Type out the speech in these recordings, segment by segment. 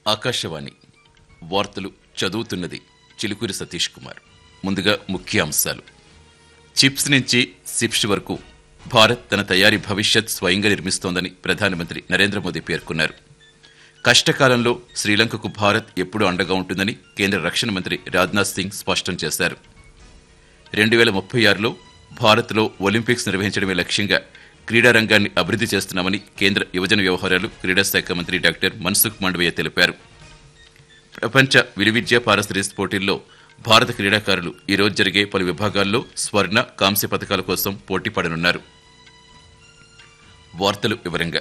ఆకాశవాణి వార్తలు చదువుతున్నది చిలుకూరి సతీష్ కుమార్ ముందుగా ముఖ్య అంశాలు చిప్స్ నుంచి సిప్స్ వరకు భారత్ తన తయారీ భవిష్యత్ స్వయంగా నిర్మిస్తోందని ప్రధానమంత్రి నరేంద్ర మోదీ పేర్కొన్నారు కష్టకాలంలో శ్రీలంకకు భారత్ ఎప్పుడూ అండగా ఉంటుందని కేంద్ర రక్షణ మంత్రి రాజ్నాథ్ సింగ్ స్పష్టం చేశారు రెండు వేల ముప్పై ఆరులో భారత్లో ఒలింపిక్స్ నిర్వహించడమే లక్ష్యంగా క్రీడా రంగాన్ని అభివృద్ధి చేస్తున్నామని కేంద్ర యువజన వ్యవహారాలు క్రీడా శాఖ మంత్రి డాక్టర్ మన్సుఖ్ మాండవీయ తెలిపారు ప్రపంచ విలువిద్య పారసిరీస్ పోటీల్లో భారత క్రీడాకారులు ఈ రోజు జరిగే పలు విభాగాల్లో స్వర్ణ కాంస్య పథకాల కోసం పోటీ పడనున్నారు వార్తలు వివరంగా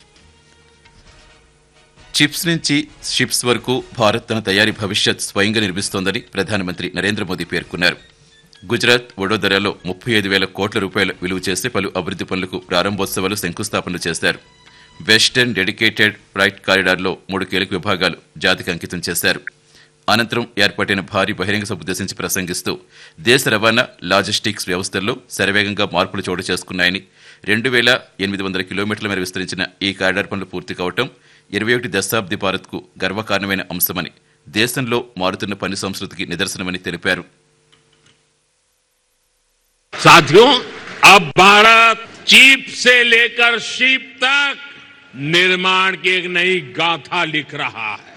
చిప్స్ నుంచి షిప్స్ వరకు భారత్ తన తయారీ భవిష్యత్ స్వయంగా నిర్మిస్తోందని ప్రధానమంత్రి నరేంద్ర మోదీ పేర్కొన్నారు గుజరాత్ వడోదరాలో ముప్పై ఐదు వేల కోట్ల రూపాయల విలువ చేసే పలు అభివృద్ధి పనులకు ప్రారంభోత్సవాలు శంకుస్థాపనలు చేశారు వెస్టర్న్ డెడికేటెడ్ ఫ్రైట్ కారిడార్లో మూడు కీలక విభాగాలు జాతికి అంకితం చేశారు అనంతరం ఏర్పాటైన భారీ బహిరంగ సభ ఉద్దేశించి ప్రసంగిస్తూ దేశ రవాణా లాజిస్టిక్స్ వ్యవస్థల్లో శరవేగంగా మార్పులు చోటు చేసుకున్నాయని రెండు వేల ఎనిమిది వందల కిలోమీటర్ల మేర విస్తరించిన ఈ కారిడార్ పనులు పూర్తి కావటం ఇరవై ఒకటి దశాబ్ది భారత్కు గర్వకారణమైన అంశమని దేశంలో మారుతున్న పని సంస్కృతికి నిదర్శనమని తెలిపారు साथियों अब भारत चीप से लेकर शीप तक निर्माण की एक नई गाथा लिख रहा है